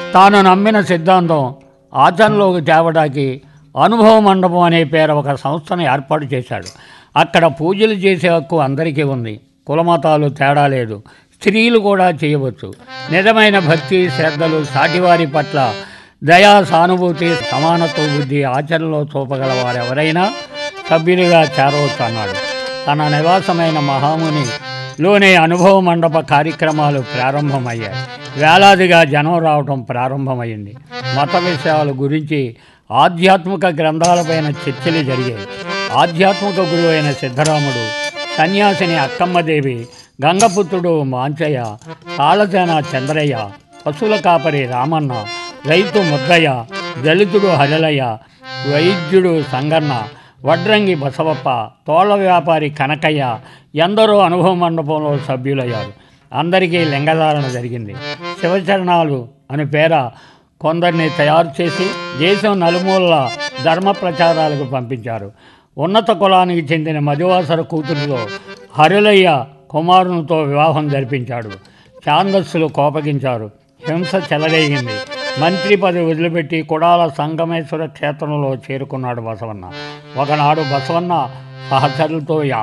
తాను నమ్మిన సిద్ధాంతం ఆచరణలోకి తేవడానికి అనుభవ మండపం అనే పేరు ఒక సంస్థను ఏర్పాటు చేశాడు అక్కడ పూజలు చేసే హక్కు అందరికీ ఉంది కులమతాలు తేడా లేదు స్త్రీలు కూడా చేయవచ్చు నిజమైన భక్తి శ్రద్ధలు సాటివారి పట్ల దయా సానుభూతి సమానత్వ బుద్ధి ఆచరణలో చూపగల వారెవరైనా సభ్యులుగా చేరవచ్చు అన్నాడు తన నివాసమైన మహాముని లోనే అనుభవ మండప కార్యక్రమాలు ప్రారంభమయ్యాయి వేలాదిగా జనం రావటం ప్రారంభమైంది మత విషయాల గురించి ఆధ్యాత్మిక గ్రంథాలపైన చర్చలు జరిగాయి ఆధ్యాత్మిక గురువు అయిన సిద్ధరాముడు సన్యాసిని అక్కమ్మదేవి గంగపుత్రుడు మాంచయ్య తాళసేన చంద్రయ్య పశువుల కాపరి రామన్న రైతు ముద్దయ్య దళితుడు హరిలయ్య వైద్యుడు సంగన్న వడ్రంగి బసవప్ప తోళ్ల వ్యాపారి కనకయ్య ఎందరో అనుభవ మండపంలో సభ్యులయ్యారు అందరికీ లింగధారణ జరిగింది శివచరణాలు అని పేర కొందరిని తయారు చేసి దేశం నలుమూలల ధర్మ ప్రచారాలకు పంపించారు ఉన్నత కులానికి చెందిన మధువాసర కూతురుతో హరులయ్య కుమారునితో వివాహం జరిపించాడు ఛాందస్సులు కోపగించారు హింస చెలరేగింది మంత్రి పదవి వదిలిపెట్టి కుడాల సంగమేశ్వర క్షేత్రంలో చేరుకున్నాడు బసవన్న ఒకనాడు బసవన్న సహచరులతో